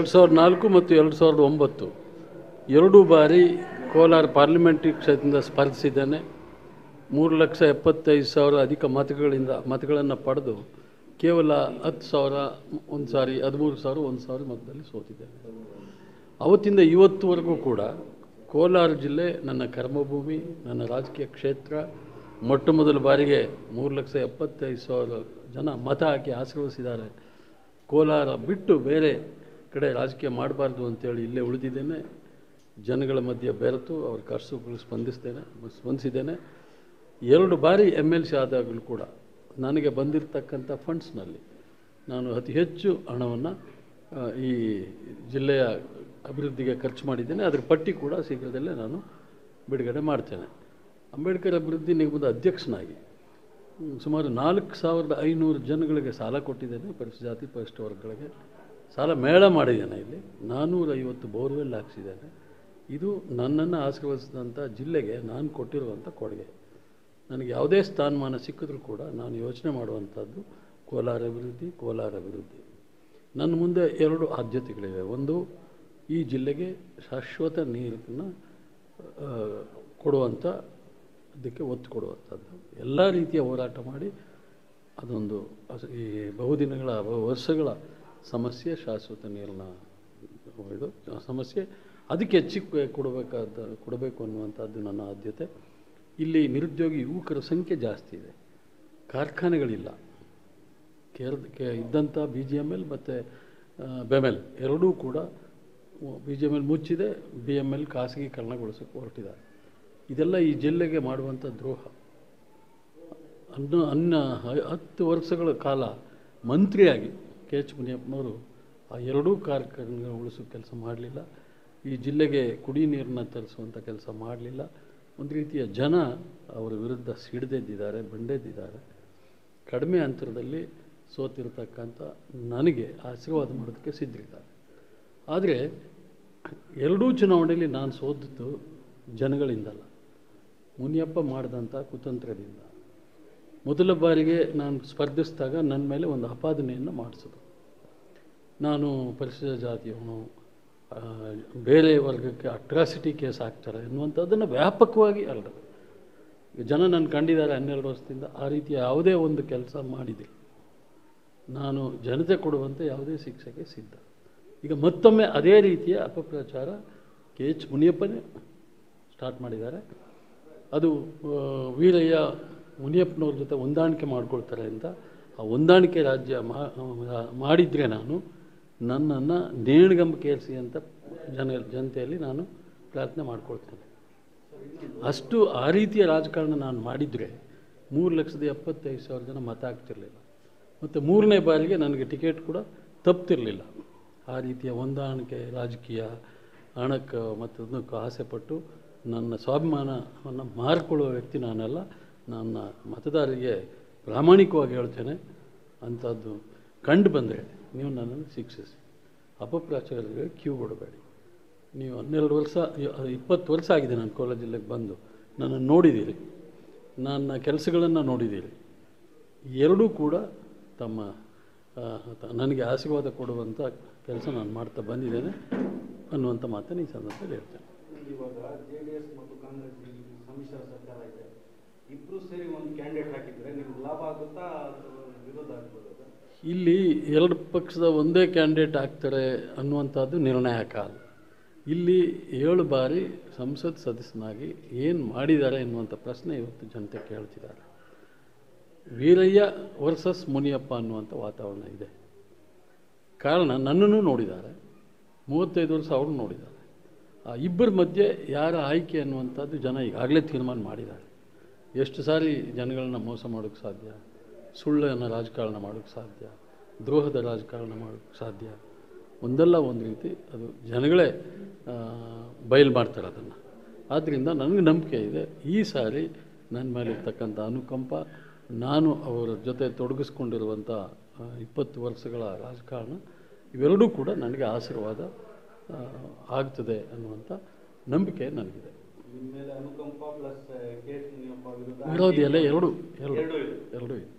ಎರಡು ಸಾವಿರದ ನಾಲ್ಕು ಮತ್ತು ಎರಡು ಸಾವಿರದ ಒಂಬತ್ತು ಎರಡೂ ಬಾರಿ ಕೋಲಾರ ಪಾರ್ಲಿಮೆಂಟ್ರಿ ಕ್ಷೇತ್ರದಿಂದ ಸ್ಪರ್ಧಿಸಿದ್ದೇನೆ ಮೂರು ಲಕ್ಷ ಎಪ್ಪತ್ತೈದು ಸಾವಿರ ಅಧಿಕ ಮತಗಳಿಂದ ಮತಗಳನ್ನು ಪಡೆದು ಕೇವಲ ಹತ್ತು ಸಾವಿರ ಒಂದು ಸಾರಿ ಹದಿಮೂರು ಸಾವಿರ ಒಂದು ಸಾವಿರ ಮತದಲ್ಲಿ ಸೋತಿದ್ದೇನೆ ಅವತ್ತಿಂದ ಇವತ್ತುವರೆಗೂ ಕೂಡ ಕೋಲಾರ ಜಿಲ್ಲೆ ನನ್ನ ಕರ್ಮಭೂಮಿ ನನ್ನ ರಾಜಕೀಯ ಕ್ಷೇತ್ರ ಮೊಟ್ಟ ಮೊದಲ ಬಾರಿಗೆ ಮೂರು ಲಕ್ಷ ಎಪ್ಪತ್ತೈದು ಸಾವಿರ ಜನ ಮತ ಹಾಕಿ ಆಶೀರ್ವದಿಸಿದ್ದಾರೆ ಕೋಲಾರ ಬಿಟ್ಟು ಬೇರೆ ಕಡೆ ರಾಜಕೀಯ ಮಾಡಬಾರ್ದು ಅಂತೇಳಿ ಇಲ್ಲೇ ಉಳಿದಿದ್ದೇನೆ ಜನಗಳ ಮಧ್ಯೆ ಬೆರೆತು ಅವ್ರ ಕಷ್ಟಗಳು ಸ್ಪಂದಿಸ್ತೇನೆ ಸ್ಪಂದಿಸಿದ್ದೇನೆ ಎರಡು ಬಾರಿ ಎಮ್ ಎಲ್ ಸಿ ಆದಾಗಲೂ ಕೂಡ ನನಗೆ ಬಂದಿರತಕ್ಕಂಥ ಫಂಡ್ಸ್ನಲ್ಲಿ ನಾನು ಅತಿ ಹೆಚ್ಚು ಹಣವನ್ನು ಈ ಜಿಲ್ಲೆಯ ಅಭಿವೃದ್ಧಿಗೆ ಖರ್ಚು ಮಾಡಿದ್ದೇನೆ ಅದರ ಪಟ್ಟಿ ಕೂಡ ಶೀಘ್ರದಲ್ಲೇ ನಾನು ಬಿಡುಗಡೆ ಮಾಡ್ತೇನೆ ಅಂಬೇಡ್ಕರ್ ಅಭಿವೃದ್ಧಿ ನಿಗಮದ ಅಧ್ಯಕ್ಷನಾಗಿ ಹ್ಮ್, ಸುಮಾರು ನಾಲ್ಕು ಸಾವಿರದ ಐನೂರು ಜನಗಳಿಗೆ ಸಾಲ ಕೊಟ್ಟಿದ್ದೇನೆ ಪರಿಶಿಷ್ಟ ಜಾತಿ ಪರಿಶಿಷ್ಟ ವರ್ಗಗಳಿಗೆ ಸಾಲ ಮೇಳ ಮಾಡಿದ್ದೇನೆ ಇಲ್ಲಿ ನಾನ್ನೂರೈವತ್ತು ಬೋರ್ವೆಲ್ ಹಾಕ್ಸಿದ್ದೇನೆ ಇದು ನನ್ನನ್ನು ಆಶೀರ್ವದಿಸಿದಂಥ ಜಿಲ್ಲೆಗೆ ನಾನು ಕೊಟ್ಟಿರುವಂಥ ಕೊಡುಗೆ ನನಗೆ ಯಾವುದೇ ಸ್ಥಾನಮಾನ ಸಿಕ್ಕಿದ್ರೂ ಕೂಡ ನಾನು ಯೋಚನೆ ಮಾಡುವಂಥದ್ದು ಕೋಲಾರ ಅಭಿವೃದ್ಧಿ ಕೋಲಾರ ಅಭಿವೃದ್ಧಿ ನನ್ನ ಮುಂದೆ ಎರಡು ಆದ್ಯತೆಗಳಿವೆ ಒಂದು ಈ ಜಿಲ್ಲೆಗೆ ಶಾಶ್ವತ ನೀರನ್ನು ಆ, ಕೊಡುವಂಥ ಅದಕ್ಕೆ ಒತ್ತು ಕೊಡುವಂಥದ್ದು ಎಲ್ಲ ರೀತಿಯ ಹೋರಾಟ ಮಾಡಿ ಅದೊಂದು ಅಸ- ಈ ಬಹುದಿನಗಳ ಬಹು ವರ್ಷಗಳ ಸಮಸ್ಯೆ ಶಾಶ್ವತ ನೀರಿನ ಇದು ಸಮಸ್ಯೆ ಅದಕ್ಕೆ ಹೆಚ್ಚಿಗೆ ಕೊಡಬೇಕಾದ ಕೊಡಬೇಕು ಅನ್ನುವಂಥದ್ದು ನನ್ನ ಆದ್ಯತೆ ಇಲ್ಲಿ ನಿರುದ್ಯೋಗಿ ಯುವಕರ ಸಂಖ್ಯೆ ಜಾಸ್ತಿ ಇದೆ ಕಾರ್ಖಾನೆಗಳಿಲ್ಲ ಕೇರಳ ಕೆ ಇದ್ದಂಥ ಬಿ ಜಿ ಎಮ್ ಎಲ್ ಮತ್ತು ಬೆಮೆಲ್ ಎರಡೂ ಕೂಡ ಬಿ ಜಿ ಎಮ್ ಎಲ್ ಮುಚ್ಚಿದೆ ಬಿ ಎಮ್ ಎಲ್ ಖಾಸಗೀಕರಣಗೊಳಿಸೋಕೆ ಹೊರಟಿದ್ದಾರೆ ಇದೆಲ್ಲ ಈ ಜಿಲ್ಲೆಗೆ ಮಾಡುವಂಥ ದ್ರೋಹ ಅನ್ನ ಅನ್ನ ಹ- ಹತ್ತು ವರ್ಷಗಳ ಕಾಲ ಮಂತ್ರಿಯಾಗಿ ಕೆ ಎಚ್ ಮುನಿಯಪ್ಪನವರು ಆ ಎರಡೂ ಕಾರ್ಖಾನೆಗಳು ಉಳಿಸೋ ಕೆಲಸ ಮಾಡಲಿಲ್ಲ ಈ ಜಿಲ್ಲೆಗೆ ಕುಡಿ ನೀರನ್ನ ತರಿಸುವಂಥ ಕೆಲಸ ಮಾಡಲಿಲ್ಲ ಒಂದು ರೀತಿಯ ಜನ ಅವರ ವಿರುದ್ಧ ಸಿಡಿದೆದ್ದಿದ್ದಾರೆ ಬಂಡೆದ್ದಿದ್ದಾರೆ ಕಡಿಮೆ ಅಂತರದಲ್ಲಿ ಸೋತಿರ್ತಕ್ಕಂಥ ನನಗೆ ಆಶೀರ್ವಾದ ಮಾಡೋದಕ್ಕೆ ಸಿದ್ಧರಿದ್ದಾರೆ ಆದರೆ ಎರಡೂ ಚುನಾವಣೆಯಲ್ಲಿ ನಾನು ಸೋತಿದ್ದು ಜನಗಳಿಂದಲ್ಲ ಮುನಿಯಪ್ಪ ಮಾಡಿದಂಥ ಕುತಂತ್ರದಿಂದ ಮೊದಲ ಬಾರಿಗೆ ನಾನು ಸ್ಪರ್ಧಿಸಿದಾಗ ನನ್ನ ಮೇಲೆ ಒಂದು ಆಪಾದನೆಯನ್ನು ಮಾಡಿಸಿದ್ರು ನಾನು ಪರಿಶಿಷ್ಟ ಜಾತಿಯವನು ಆ, ಬೇರೆ ವರ್ಗಕ್ಕೆ ಅಟ್ರಾಸಿಟಿ ಕೇಸ್ ಹಾಕ್ತಾರೆ ಎನ್ನುವಂಥದ್ದನ್ನು ವ್ಯಾಪಕವಾಗಿ ಹರಡಿದ್ರು ಜನ ನನ್ನ ಕಂಡಿದ್ದಾರೆ ಹನ್ನೆರಡು ವರ್ಷದಿಂದ ಆ ರೀತಿಯ ಯಾವುದೇ ಒಂದು ಕೆಲಸ ಮಾಡಿದೆ ನಾನು ಜನತೆ ಕೊಡುವಂಥ ಯಾವುದೇ ಶಿಕ್ಷೆಗೆ ಸಿದ್ಧ ಈಗ ಮತ್ತೊಮ್ಮೆ ಅದೇ ರೀತಿಯ ಅಪಪ್ರಚಾರ ಕೆ ಎಚ್ ಮುನಿಯಪ್ಪನೇ ಸ್ಟಾರ್ಟ್ ಮಾಡಿದ್ದಾರೆ ಅದು ಆ, ವೀರಯ್ಯ ಮುನಿಯಪ್ಪನವ್ರ ಜೊತೆ ಹೊಂದಾಣಿಕೆ ಮಾಡ್ಕೊಳ್ತಾರೆ ಅಂತ ಆ ಹೊಂದಾಣಿಕೆ ರಾಜ್ಯ ಮಾ- ಮಾಡಿದರೆ ನಾನು ನನ್ನನ್ನು ನೇಣಿಗಂಬಕ್ಕೇರಿಸಿ ಅಂತ ಜನ ಜನತೆಯಲ್ಲಿ ನಾನು ಪ್ರಾರ್ಥನೆ ಮಾಡ್ಕೊಳ್ತೇನೆ ಅಷ್ಟು ಆ ರೀತಿಯ ರಾಜಕಾರಣ ನಾನು ಮಾಡಿದರೆ ಮೂರು ಲಕ್ಷದ ಎಪ್ಪತ್ತೈದು ಸಾವಿರ ಜನ ಮತ ಹಾಕ್ತಿರ್ಲಿಲ್ಲ ಮತ್ತು ಮೂರನೇ ಬಾರಿಗೆ ನನಗೆ ಟಿಕೆಟ್ ಕೂಡ ತಪ್ತಿರಲಿಲ್ಲ ಆ ರೀತಿಯ ಹೊಂದಾಣಿಕೆ ರಾಜಕೀಯ ಹಣಕ್ಕೆ ಮತ್ತು ಅದಕ್ಕೂ ಆಸೆಪಟ್ಟು ನನ್ನ ಸ್ವಾಭಿಮಾನವನ್ನು ಮಾರಿಕೊಳ್ಳುವ ವ್ಯಕ್ತಿ ನಾನಲ್ಲ ನನ್ನ ಮತದಾರರಿಗೆ ಪ್ರಾಮಾಣಿಕವಾಗಿ ಹೇಳ್ತೇನೆ ಅಂಥದ್ದು ಕಂಡು ಬಂದರೆ ನೀವು ನನ್ನನ್ನು ಶಿಕ್ಷಿಸಿ ಅಪಪ್ರಚಾರಗಳಿಗೆ ಕ್ಯೂ ಕೊಡಬೇಡಿ ನೀವು ಹನ್ನೆರಡು ವರ್ಷ ಇಪ್ಪತ್ತು ವರ್ಷ ಆಗಿದೆ ನಾನು ಕೋಲಾರ ಜಿಲ್ಲೆಗೆ ಬಂದು ನನ್ನನ್ನು ನೋಡಿದ್ದೀರಿ ನನ್ನ ಕೆಲಸಗಳನ್ನು ನೋಡಿದ್ದೀರಿ ಎರಡೂ ಕೂಡ ತಮ್ಮ ಆ, ತ- ನನಗೆ ಆಶೀರ್ವಾದ ಕೊಡುವಂಥ ಕೆಲಸ ನಾನು ಮಾಡ್ತಾ ಬಂದಿದ್ದೇನೆ ಅನ್ನುವಂಥ ಮಾತನ್ನು ಈ ಸಂದರ್ಭದಲ್ಲಿ ಹೇಳ್ತೇನೆ ಇವಾಗ ಜೆ ಡಿ ಎಸ್ ಮತ್ತು ಕಾಂಗ್ರೆಸ್ ಈ ಸಮ್ಮಿಶ್ರ ಸರ್ಕಾರ ಇದೆ ಇಬ್ರು ಸೇರಿ ಒಂದು ಕ್ಯಾಂಡಿಡೇಟ್ ಹಾಕಿದ್ರೆ ನಿಮ್ಗೆ ಲಾಭ ಆಗುತ್ತಾ ಅಥವಾ ವಿರೋಧ ಆಗ್ಬೋದಾ ಇಲ್ಲಿ ಎರಡು ಪಕ್ಷದ ಒಂದೇ ಕ್ಯಾಂಡಿಡೇಟ್ ಆಗ್ತಾರೆ ಅನ್ನುವಂಥದ್ದು ನಿರ್ಣಾಯಕ ಅಲ್ಲ ಇಲ್ಲಿ ಏಳು ಬಾರಿ ಸಂಸತ್ ಸದಸ್ಯನಾಗಿ ಏನು ಮಾಡಿದ್ದಾರೆ ಎನ್ನುವಂಥ ಪ್ರಶ್ನೆ ಇವತ್ತು ಜನತೆ ಕೇಳ್ತಿದ್ದಾರೆ ವೀರಯ್ಯ ವರ್ಸಸ್ ಮುನಿಯಪ್ಪ ಅನ್ನುವಂಥ ವಾತಾವರಣ ಇದೆ ಕಾರಣ ನನ್ನನ್ನು ನೋಡಿದ್ದಾರೆ ಮೂವತ್ತೈದು ವರ್ಷ ಅವರು ನೋಡಿದ್ದಾರೆ ಆ ಇಬ್ಬರ ಮಧ್ಯೆ ಯಾರ ಆಯ್ಕೆ ಅನ್ನುವಂಥದ್ದು ಜನ ಈಗಾಗಲೇ ತೀರ್ಮಾನ ಮಾಡಿದ್ದಾರೆ ಎಷ್ಟು ಸಾರಿ ಜನಗಳನ್ನ ಮೋಸ ಮಾಡೋಕ್ಕೆ ಸಾಧ್ಯ ಸುಳ್ಳನ್ನು ರಾಜಕಾರಣ ಮಾಡೋಕ್ಕೆ ಸಾಧ್ಯ ದ್ರೋಹದ ರಾಜಕಾರಣ ಮಾಡೋಕ್ಕೆ ಸಾಧ್ಯ ಒಂದಲ್ಲ ಒಂದು ರೀತಿ ಅದು ಜನಗಳೇ ಆ, ಬಯಲು ಮಾಡ್ತಾರೆ ಅದನ್ನು ಆದ್ದರಿಂದ ನನಗೆ ನಂಬಿಕೆ ಇದೆ ಈ ಸಾರಿ ನನ್ನ ಮೇಲೆ ಇರ್ತಕ್ಕಂಥ ಅನುಕಂಪ ನಾನು ಅವರ ಜೊತೆ ತೊಡಗಿಸ್ಕೊಂಡಿರುವಂಥ ಆ, ಇಪ್ಪತ್ತು ವರ್ಷಗಳ ರಾಜಕಾರಣ ಇವೆರಡೂ ಕೂಡ ನನಗೆ ಆಶೀರ್ವಾದ ಆ, ಆಗ್ತದೆ ಅನ್ನುವಂಥ ನಂಬಿಕೆ ನನಗಿದೆ ನಿಮ್ಮ ಮೇಲೆ ಅನುಕಂಪ ಪ್ಲಸ್ ಕೆ ಎಸ್ ಮುನಿಯಪ್ಪ ವಿರುದ್ಧ ವಿರೋಧಿ ಎಲ್ಲ ಎರಡು ಎರಡು ಎರಡೂ ಇದೆ ಎರಡೂ ಇದೆ